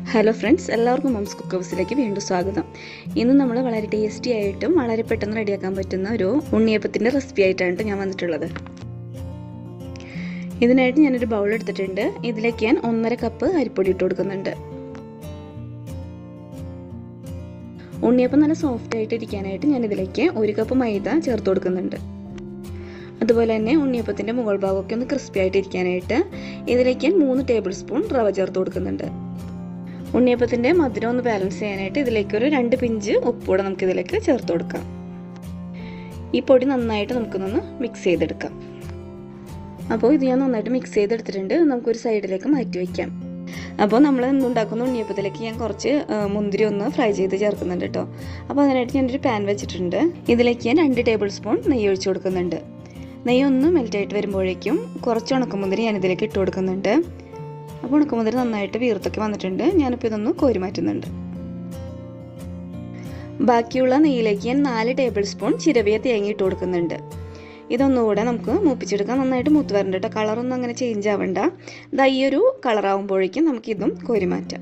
hello friends എല്ലാവർക്കും mum's cook ഹൗസിലേക്ക് വീണ്ടും സ്വാഗതം ഇന്ന് നമ്മൾ വളരെ ടേസ്റ്റി ആയിട്ടും വളരെ പെട്ടെന്ന് റെഡിയാക്കാൻ പറ്റുന്ന ഒരു ഉണ്ണിയപ്പത്തിൻ്റെ റെസിപ്പി ആയിട്ടാണ് ഞാൻ വന്നിട്ടുള്ളത് ഇതിനായിട്ട് ഞാനൊരു ബൗൾ എടുത്തിട്ടുണ്ട് ഇതിലേക്ക് ഞാൻ ഒന്നര കപ്പ് അരിപ്പൊടി ഇട്ട് കൊടുക്കുന്നുണ്ട് ഉണ്ണിയപ്പം നല്ല സോഫ്റ്റ് ആയിട്ട് ഇരിക്കാനായിട്ട് ഞാൻ ഇതിലേക്ക് ഒരു കപ്പ് മൈദ ചേർത്ത് കൊടുക്കുന്നുണ്ട് അതുപോലെ തന്നെ ഉണ്ണിയപ്പത്തിൻ്റെ മുകൾ ഭാഗമൊക്കെ ഒന്ന് ക്രിസ്പി ആയിട്ട് ഇരിക്കാനായിട്ട് ഇതിലേക്ക് ഞാൻ മൂന്ന് ടേബിൾ സ്പൂൺ റവ ചേർത്ത് കൊടുക്കുന്നുണ്ട് ഉണ്ണിയപ്പത്തിൻ്റെ മധുരം ഒന്ന് ബാലൻസ് ചെയ്യാനായിട്ട് ഇതിലേക്ക് ഒരു രണ്ട് പിഞ്ച് ഉപ്പൂടെ നമുക്ക് ഇതിലേക്ക് ചേർത്ത് കൊടുക്കാം ഈ പൊടി നന്നായിട്ട് നമുക്കൊന്ന് മിക്സ് ചെയ്തെടുക്കാം അപ്പോൾ ഇത് ഞാൻ നന്നായിട്ട് മിക്സ് ചെയ്തെടുത്തിട്ടുണ്ട് നമുക്കൊരു സൈഡിലേക്ക് മാറ്റി വയ്ക്കാം അപ്പോൾ നമ്മൾ ഉണ്ടാക്കുന്ന ഉണ്ണിയപ്പത്തിലേക്ക് ഞാൻ കുറച്ച് മുന്തിരി ഒന്ന് ഫ്രൈ ചെയ്ത് ചേർക്കുന്നുണ്ട് കേട്ടോ അപ്പോൾ അതിനായിട്ട് ഞാനൊരു പാൻ വെച്ചിട്ടുണ്ട് ഇതിലേക്ക് ഞാൻ രണ്ട് ടേബിൾ സ്പൂൺ നെയ്യ് ഒഴിച്ചു കൊടുക്കുന്നുണ്ട് നെയ്യ് ഒന്ന് മെൽറ്റായിട്ട് വരുമ്പോഴേക്കും കുറച്ച് ഉണക്കമുന്തിരി ഞാൻ ഇതിലേക്ക് ഇട്ട് കൊടുക്കുന്നുണ്ട് അപ്പോൾ ഉണക്കമുന്തിരി നന്നായിട്ട് വീർത്തൊക്കെ വന്നിട്ടുണ്ട് ഞാനിപ്പോൾ ഇതൊന്ന് കോരി മാറ്റുന്നുണ്ട് ബാക്കിയുള്ള നെയ്യിലേക്ക് ഞാൻ നാല് ടേബിൾ സ്പൂൺ ചിരവിയ തേങ്ങ ഇട്ട് കൊടുക്കുന്നുണ്ട് ഇതൊന്നുകൂടെ നമുക്ക് മൂപ്പിച്ചെടുക്കാം നന്നായിട്ട് മൂത്ത് വരണ്ട കേട്ടോ കളറൊന്നും അങ്ങനെ ചേഞ്ച് ആവണ്ട ഇതാ ഈ ഒരു കളറാവുമ്പോഴേക്കും നമുക്കിതും കോരി മാറ്റാം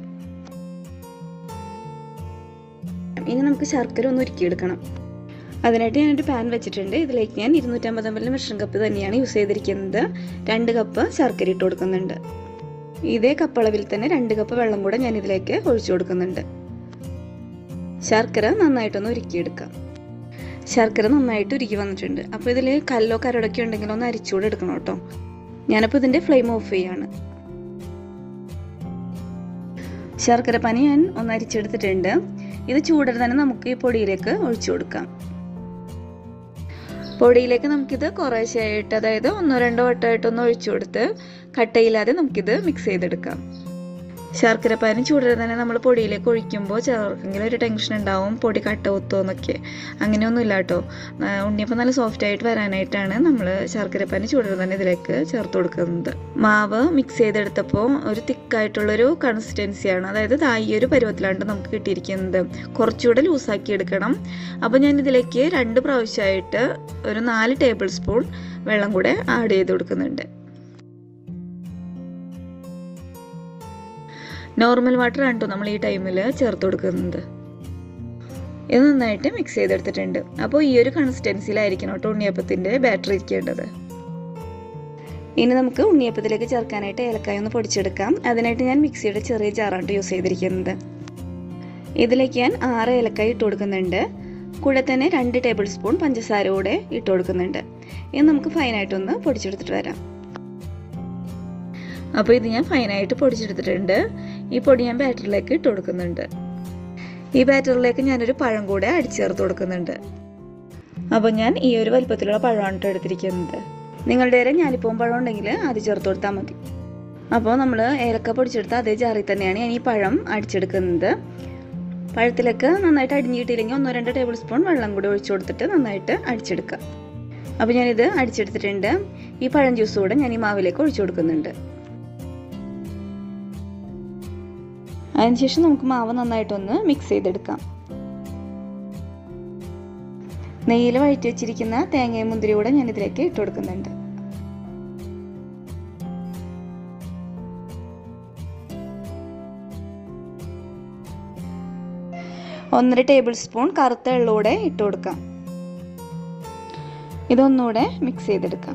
ഇനി നമുക്ക് ശർക്കര ഒന്ന് ഉരുക്കിയെടുക്കണം അതിനായിട്ട് ഞാനൊരു പാൻ വെച്ചിട്ടുണ്ട് ഇതിലേക്ക് ഞാൻ ഇരുന്നൂറ്റമ്പത് എം എൽ മെഷീൻ കപ്പ് തന്നെയാണ് യൂസ് ചെയ്തിരിക്കുന്നത് രണ്ട് കപ്പ് ശർക്കര ഇട്ട് കൊടുക്കുന്നുണ്ട് ഇതേ കപ്പളവിൽ തന്നെ രണ്ട് കപ്പ് വെള്ളം കൂടെ ഞാൻ ഇതിലേക്ക് ഒഴിച്ചു കൊടുക്കുന്നുണ്ട് ശർക്കര നന്നായിട്ടൊന്ന് ഉരുക്കിയെടുക്കാം ശർക്കര നന്നായിട്ട് ഉരുക്കി വന്നിട്ടുണ്ട് അപ്പോൾ ഇതിൽ കല്ലോ കരടൊക്കെ ഉണ്ടെങ്കിൽ ഒന്ന് അരിച്ചുകൂടെ എടുക്കണം കേട്ടോ ഞാനപ്പോൾ ഇതിൻ്റെ ഫ്ലെയിം ഓഫ് ചെയ്യാണ് ശർക്കര പനി ഞാൻ ഒന്ന് അരിച്ചെടുത്തിട്ടുണ്ട് ഇത് ചൂടൽ തന്നെ നമുക്ക് ഈ പൊടിയിലേക്ക് ഒഴിച്ചു കൊടുക്കാം പൊടിയിലേക്ക് നമുക്കിത് കുറേശ്ശെയായിട്ട് അതായത് ഒന്നോ രണ്ടോ വട്ടമായിട്ടൊന്ന് ഒഴിച്ചു കൊടുത്ത് കട്ടയില്ലാതെ നമുക്കിത് മിക്സ് ചെയ്തെടുക്കാം ശർക്കരപ്പാനും ചൂടിൽ തന്നെ നമ്മൾ പൊടിയിലേക്ക് ഒഴിക്കുമ്പോൾ ചിലർക്കെങ്കിലും ഒരു ടെൻഷൻ ഉണ്ടാവും പൊടി കട്ട കുത്തുമെന്നൊക്കെ അങ്ങനെയൊന്നുമില്ല കേട്ടോ ഉണ്ണിയപ്പം നല്ല സോഫ്റ്റ് ആയിട്ട് വരാനായിട്ടാണ് നമ്മൾ ശർക്കരപ്പാന് ചൂടിൽ തന്നെ ഇതിലേക്ക് ചേർത്ത് കൊടുക്കുന്നത് മാവ് മിക്സ് ചെയ്തെടുത്തപ്പോൾ ഒരു തിക്കായിട്ടുള്ളൊരു കൺസിസ്റ്റൻസിയാണ് അതായത് ഈ ഒരു പരുവത്തിലാണ് നമുക്ക് കിട്ടിയിരിക്കുന്നത് കുറച്ചുകൂടെ ലൂസാക്കി എടുക്കണം അപ്പോൾ ഞാൻ ഇതിലേക്ക് രണ്ട് പ്രാവശ്യമായിട്ട് ഒരു നാല് ടേബിൾ സ്പൂൺ വെള്ളം കൂടെ ആഡ് ചെയ്ത് കൊടുക്കുന്നുണ്ട് നോർമൽ വാട്ടർ ആണ് കേട്ടോ നമ്മൾ ഈ ടൈമിൽ ചേർത്ത് കൊടുക്കുന്നത് ഇത് നന്നായിട്ട് മിക്സ് ചെയ്തെടുത്തിട്ടുണ്ട് അപ്പോൾ ഈ ഒരു കൺസിസ്റ്റൻസിയിലായിരിക്കണം കേട്ടോ ഉണ്ണിയപ്പത്തിൻ്റെ ബാറ്ററി ഇരിക്കേണ്ടത് ഇനി നമുക്ക് ഉണ്ണിയപ്പത്തിലേക്ക് ചേർക്കാനായിട്ട് ഏലക്കായ ഒന്ന് പൊടിച്ചെടുക്കാം അതിനായിട്ട് ഞാൻ മിക്സിയുടെ ചെറിയ ജാറാണ് യൂസ് ചെയ്തിരിക്കുന്നത് ഇതിലേക്ക് ഞാൻ ആറ് ഏലക്കായ ഇട്ട് കൊടുക്കുന്നുണ്ട് കൂടെ തന്നെ രണ്ട് ടേബിൾ സ്പൂൺ പഞ്ചസാര കൂടെ ഇട്ട് കൊടുക്കുന്നുണ്ട് ഇത് നമുക്ക് ഫൈനായിട്ടൊന്ന് പൊടിച്ചെടുത്തിട്ട് വരാം അപ്പോൾ ഇത് ഞാൻ ഫൈനായിട്ട് പൊടിച്ചെടുത്തിട്ടുണ്ട് ഈ പൊടി ഞാൻ ബാറ്ററിലേക്ക് ഇട്ട് കൊടുക്കുന്നുണ്ട് ഈ ബാറ്ററിലേക്ക് ഞാനൊരു പഴം കൂടെ അടിച്ചേർത്ത് കൊടുക്കുന്നുണ്ട് അപ്പോൾ ഞാൻ ഈ ഒരു വലിപ്പത്തിലുള്ള പഴമാണ് കേട്ടോ എടുത്തിരിക്കുന്നത് നിങ്ങളുടെ കയ്യിൽ ഞാലിപ്പവും പഴം ഉണ്ടെങ്കിൽ അത് ചേർത്ത് കൊടുത്താൽ മതി അപ്പോൾ നമ്മൾ ഏലക്ക പൊടിച്ചെടുത്ത അതേ ജാറിൽ തന്നെയാണ് ഞാൻ ഈ പഴം അടിച്ചെടുക്കുന്നത് പഴത്തിലേക്ക് നന്നായിട്ട് അടിഞ്ഞു കിട്ടിയില്ലെങ്കിൽ ഒന്നോ രണ്ടോ ടേബിൾ സ്പൂൺ വെള്ളം കൂടി ഒഴിച്ചു കൊടുത്തിട്ട് നന്നായിട്ട് അടിച്ചെടുക്കുക അപ്പോൾ ഞാനിത് അടിച്ചെടുത്തിട്ടുണ്ട് ഈ പഴം ജ്യൂസ് കൂടെ ഞാൻ ഈ മാവിലേക്ക് ഒഴിച്ചു കൊടുക്കുന്നുണ്ട് അതിനുശേഷം നമുക്ക് മാവ് നന്നായിട്ടൊന്ന് മിക്സ് ചെയ്തെടുക്കാം നെയ്യിൽ വഴറ്റി വെച്ചിരിക്കുന്ന തേങ്ങയും മുന്തിരി കൂടെ ഞാൻ ഇതിലേക്ക് ഇട്ട് കൊടുക്കുന്നുണ്ട് ഒന്നര ടേബിൾ സ്പൂൺ കറുത്ത എള്ളൂടെ ഇട്ട് കൊടുക്കാം ഇതൊന്നുകൂടെ മിക്സ് ചെയ്തെടുക്കാം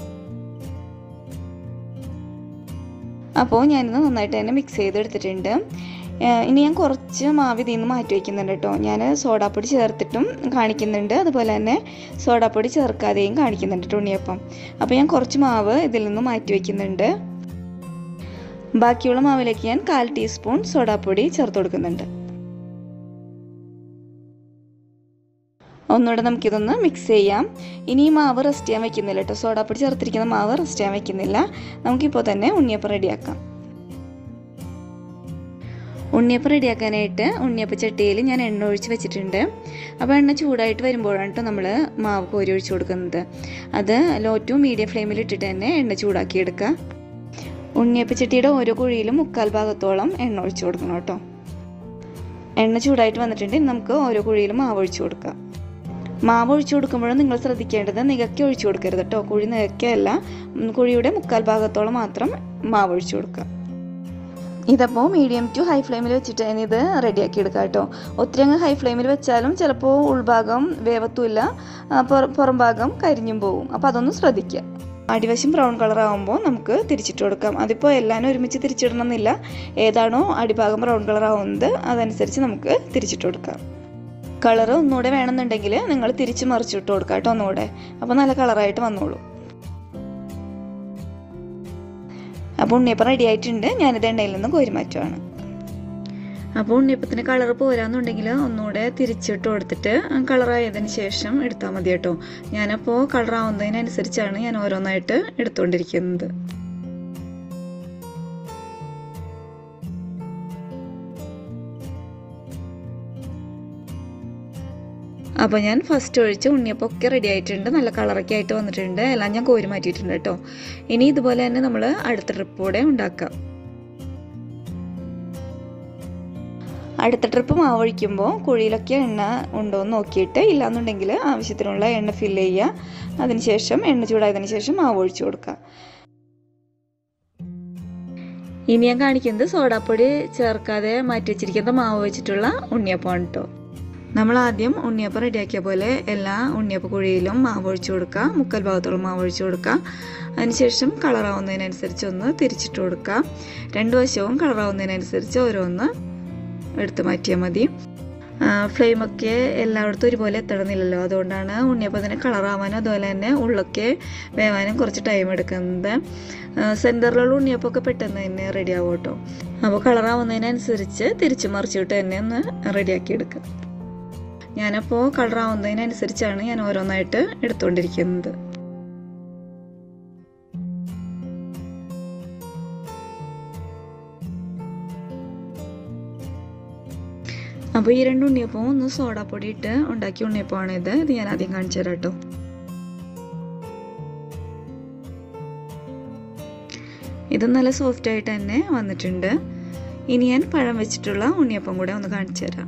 അപ്പോൾ ഞാനിത് നന്നായിട്ട് തന്നെ മിക്സ് ചെയ്തെടുത്തിട്ടുണ്ട് ഇനി ഞാൻ കുറച്ച് മാവ് ഇതിൽ നിന്ന് മാറ്റി വയ്ക്കുന്നുണ്ട് കേട്ടോ ഞാൻ സോഡാപ്പൊടി ചേർത്തിട്ടും കാണിക്കുന്നുണ്ട് അതുപോലെ തന്നെ സോഡാപ്പൊടി ചേർക്കാതെയും കാണിക്കുന്നുണ്ട് ഉണ്ണിയപ്പം അപ്പോൾ ഞാൻ കുറച്ച് മാവ് ഇതിൽ നിന്ന് മാറ്റി വയ്ക്കുന്നുണ്ട് ബാക്കിയുള്ള മാവിലേക്ക് ഞാൻ കാൽ ടീസ്പൂൺ സോഡാപ്പൊടി ചേർത്ത് കൊടുക്കുന്നുണ്ട് ഒന്നുകൂടെ നമുക്കിതൊന്ന് മിക്സ് ചെയ്യാം ഇനി ഈ മാവ് റെസ്റ്റ് ചെയ്യാൻ വെക്കുന്നില്ല കേട്ടോ സോഡാപ്പൊടി ചേർത്തിരിക്കുന്ന മാവ് റെസ്റ്റ് ചെയ്യാൻ വെക്കുന്നില്ല നമുക്കിപ്പോൾ തന്നെ ഉണ്ണിയപ്പം റെഡിയാക്കാം ഉണ്ണിയപ്പം റെഡിയാക്കാനായിട്ട് ഉണ്ണിയപ്പ ചട്ടിയിൽ ഞാൻ എണ്ണ ഒഴിച്ച് വെച്ചിട്ടുണ്ട് അപ്പോൾ എണ്ണ ചൂടായിട്ട് വരുമ്പോഴാണ് കേട്ടോ നമ്മൾ മാവ് കോരി ഒഴിച്ച് കൊടുക്കുന്നത് അത് ലോ ടു മീഡിയം ഫ്ലെയിമിൽ ഇട്ടിട്ട് തന്നെ എണ്ണ ചൂടാക്കി എടുക്കുക ഉണ്ണിയപ്പ ചട്ടിയുടെ ഓരോ കുഴിയിലും മുക്കാൽ ഭാഗത്തോളം എണ്ണ ഒഴിച്ച് കൊടുക്കണം കേട്ടോ എണ്ണ ചൂടായിട്ട് വന്നിട്ടുണ്ട് നമുക്ക് ഓരോ കുഴിയിലും മാവ് ഒഴിച്ച് കൊടുക്കാം മാവ് ഒഴിച്ചു കൊടുക്കുമ്പോഴും നിങ്ങൾ ശ്രദ്ധിക്കേണ്ടത് നികക്കി ഒഴിച്ചു കൊടുക്കരുത് കേട്ടോ കുഴി നികക്കല്ല കുഴിയുടെ മുക്കാൽ ഭാഗത്തോളം മാത്രം മാവ് ഒഴിച്ചു കൊടുക്കുക ഇതപ്പോൾ മീഡിയം ടു ഹൈ ഫ്ലെയിമിൽ വെച്ചിട്ട് ഇനി ഇത് റെഡിയാക്കി എടുക്കാം കേട്ടോ ഒത്തിരി അങ്ങ് ഹൈ ഫ്ലെയിമിൽ വെച്ചാലും ചിലപ്പോൾ ഉൾഭാഗം വേവത്തുമില്ല ആ, പുറ- പുറം ഭാഗം കരിഞ്ഞും പോവും അപ്പോൾ അതൊന്ന് ശ്രദ്ധിക്കുക അടിവശം ബ്രൗൺ കളർ ആകുമ്പോൾ നമുക്ക് തിരിച്ചിട്ട് കൊടുക്കാം അതിപ്പോൾ എല്ലാനും ഒരുമിച്ച് തിരിച്ചിടണം എന്നില്ല ഏതാണോ അടിഭാഗം ബ്രൗൺ കളർ ആവുന്നത് അതനുസരിച്ച് നമുക്ക് തിരിച്ചിട്ട് കൊടുക്കാം കളർ ഒന്നുകൂടെ വേണമെന്നുണ്ടെങ്കിൽ നിങ്ങൾ തിരിച്ച് മറിച്ചിട്ട് കൊടുക്കാം കേട്ടോ ഒന്നുകൂടെ അപ്പോൾ നല്ല കളറായിട്ട് വന്നോളൂ അപ്പോൾ ഉണ്ണിയപ്പം റെഡി ആയിട്ടുണ്ട് ഞാനിത് എണ്ണയിൽ നിന്ന് കോരി മാറ്റുവാണ് അപ്പോൾ ഉണ്ണിയപ്പത്തിന് കളർ പോരാന്നുണ്ടെങ്കിൽ ഒന്നുകൂടെ തിരിച്ചിട്ട് കൊടുത്തിട്ട് കളറായതിന് ശേഷം എടുത്താൽ മതി കേട്ടോ ഞാനപ്പോൾ കളറാവുന്നതിനനുസരിച്ചാണ് ഞാൻ ഓരോന്നായിട്ട് എടുത്തുകൊണ്ടിരിക്കുന്നത് അപ്പോൾ ഞാൻ ഫസ്റ്റ് ഒഴിച്ച് ഉണ്ണിയപ്പം ഒക്കെ റെഡി ആയിട്ടുണ്ട് നല്ല കളറൊക്കെ ആയിട്ട് വന്നിട്ടുണ്ട് എല്ലാം ഞാൻ കോരി മാറ്റിയിട്ടുണ്ട് കേട്ടോ ഇനി ഇതുപോലെ തന്നെ നമ്മൾ അടുത്ത ട്രിപ്പ് കൂടെ ഉണ്ടാക്കാം അടുത്ത ട്രിപ്പ് മാവ് ഒഴിക്കുമ്പോൾ കുഴിയിലൊക്കെ എണ്ണ ഉണ്ടോ എന്ന് നോക്കിയിട്ട് ഇല്ലാന്നുണ്ടെങ്കിൽ ആവശ്യത്തിനുള്ള എണ്ണ ഫില്ല് ചെയ്യുക അതിനുശേഷം എണ്ണ ചൂടായതിനു ശേഷം മാവ് ഒഴിച്ചു കൊടുക്കുക ഇനി ഞാൻ കാണിക്കുന്നത് സോഡാപ്പൊടി ചേർക്കാതെ മാറ്റി വെച്ചിരിക്കുന്ന മാവ് വെച്ചിട്ടുള്ള ഉണ്ണിയപ്പമാണ് കേട്ടോ നമ്മൾ ആദ്യം ഉണ്ണിയപ്പം റെഡിയാക്കിയ പോലെ എല്ലാ ഉണ്ണിയപ്പ കുഴിയിലും മാവ് ഒഴിച്ചു കൊടുക്കുക മുക്കാൽ ഭാഗത്തോളം മാവ് ഒഴിച്ചു കൊടുക്കുക അതിനുശേഷം കളറാവുന്നതിനനുസരിച്ച് ഒന്ന് തിരിച്ചിട്ട് കൊടുക്കുക രണ്ട് വശവും കളറാവുന്നതിനനുസരിച്ച് ഓരോന്ന് എടുത്ത് മാറ്റിയാൽ മതി ഫ്ലെയിമൊക്കെ എല്ലായിടത്തും ഒരുപോലെ എത്തണമെന്നില്ലല്ലോ അതുകൊണ്ടാണ് ഉണ്ണിയപ്പത്തിന് കളറാവാനും അതുപോലെ തന്നെ ഉള്ളൊക്കെ വേവാനും കുറച്ച് ടൈം എടുക്കുന്നത് സെൻറ്ററിലുള്ള ഉണ്ണിയപ്പമൊക്കെ പെട്ടെന്ന് തന്നെ റെഡി ആവും കേട്ടോ അപ്പോൾ കളറാവുന്നതിനനുസരിച്ച് തിരിച്ചു മറിച്ചിട്ട് തന്നെ ഒന്ന് റെഡിയാക്കി എടുക്കുക ഞാനപ്പോൾ കളറാവുന്നതിനനുസരിച്ചാണ് ഞാൻ ഓരോന്നായിട്ട് എടുത്തുകൊണ്ടിരിക്കുന്നത് അപ്പോൾ ഈ രണ്ട് ഉണ്ണിയപ്പവും ഒന്ന് സോഡാപ്പൊടി ഇട്ട് ഉണ്ടാക്കിയ ഉണ്ണിയപ്പമാണ് ഇത് ഇത് ഞാൻ ആദ്യം കാണിച്ചു തരാം കേട്ടോ ഇത് നല്ല സോഫ്റ്റ് ആയിട്ട് തന്നെ വന്നിട്ടുണ്ട് ഇനി ഞാൻ പഴം വെച്ചിട്ടുള്ള ഉണ്ണിയപ്പം കൂടെ ഒന്ന് കാണിച്ചു തരാം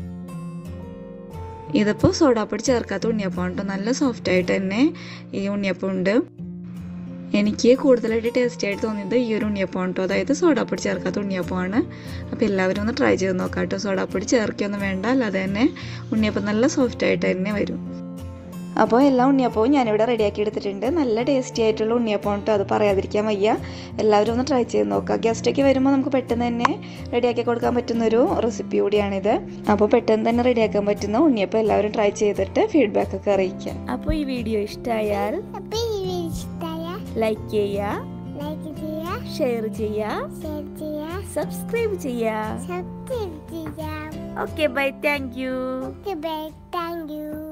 ഇതിപ്പോൾ സോഡാപ്പൊടി ചേർക്കാത്ത ഉണ്ണിയപ്പമാണ് കേട്ടോ നല്ല സോഫ്റ്റ് ആയിട്ട് തന്നെ ഈ ഉണ്ണിയപ്പം ഉണ്ട് എനിക്ക് കൂടുതലായിട്ട് ടേസ്റ്റി ആയിട്ട് തോന്നിയത് ഈ ഒരു ഉണ്ണിയപ്പമാണ് കേട്ടോ അതായത് സോഡാപ്പൊടി ചേർക്കാത്ത ഉണ്ണിയപ്പമാണ് അപ്പോൾ എല്ലാവരും ഒന്ന് ട്രൈ ചെയ്ത് നോക്കാം കേട്ടോ സോഡാപ്പൊടി ചേർക്കൊന്നും വേണ്ട അല്ലാതെ തന്നെ ഉണ്ണിയപ്പം നല്ല സോഫ്റ്റ് ആയിട്ട് തന്നെ വരും അപ്പോൾ എല്ലാ ഉണ്ണിയപ്പവും ഞാനിവിടെ റെഡിയാക്കി എടുത്തിട്ടുണ്ട് നല്ല ടേസ്റ്റി ആയിട്ടുള്ള ഉണ്ണിയപ്പം കേട്ടോ അത് പറയാതിരിക്കാൻ വയ്യ എല്ലാവരും ഒന്ന് ട്രൈ ചെയ്ത് നോക്കുക ഗസ്റ്റൊക്കെ വരുമ്പോൾ നമുക്ക് പെട്ടെന്ന് തന്നെ റെഡിയാക്കി കൊടുക്കാൻ പറ്റുന്ന ഒരു റെസിപ്പി കൂടിയാണിത് അപ്പോൾ പെട്ടെന്ന് തന്നെ റെഡിയാക്കാൻ പറ്റുന്ന ഉണ്ണിയപ്പം എല്ലാവരും ട്രൈ ചെയ്തിട്ട് ഫീഡ്ബാക്ക് ഒക്കെ അറിയിക്കുക അപ്പോൾ ഈ വീഡിയോ ഇഷ്ടമായാൽ അപ്പോൾ ഈ വീഡിയോ ഇഷ്ടമായ ലൈക്ക് ചെയ്യുക ലൈക്ക് ചെയ്യുക ഷെയർ ചെയ്യുക ഷെയർ ചെയ്യുക സബ്സ്ക്രൈബ് ചെയ്യുക സബ്സ്ക്രൈബ് ചെയ്യുക okay bye thank you okay bye thank U